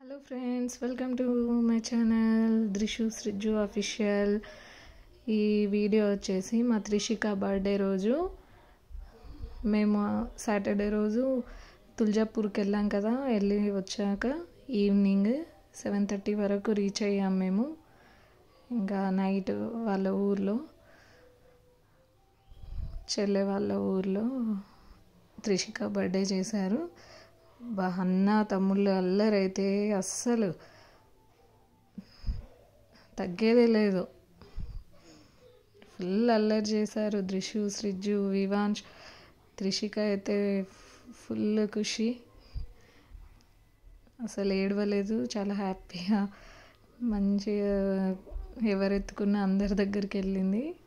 hello friends welcome to my channel Trishu Sruju official ఈ video వచ్చేసి మా త్రిషిక బర్త్డే రోజు మేము సాటర్డే రోజు తుల్జాపూర్కి వెళ్ళాం కదా వెళ్ళి వచ్చాక ఈవినింగ్ సెవెన్ థర్టీ వరకు రీచ్ అయ్యాం మేము ఇంకా నైట్ వాళ్ళ ఊర్లో చెల్లె వాళ్ళ ఊర్లో త్రిషిక బర్త్డే చేశారు బా అన్న తమ్ముళ్ళు అల్లరైతే అస్సలు తగ్గేదే లేదు ఫుల్ అల్లరి చేశారు త్రిషు శ్రిజు వివాంశ్ త్రిషిక అయితే ఫుల్ ఖుషి అసలు ఏడవలేదు చాలా హ్యాపీగా మంచిగా ఎవరెత్తుకున్న అందరి దగ్గరికి వెళ్ళింది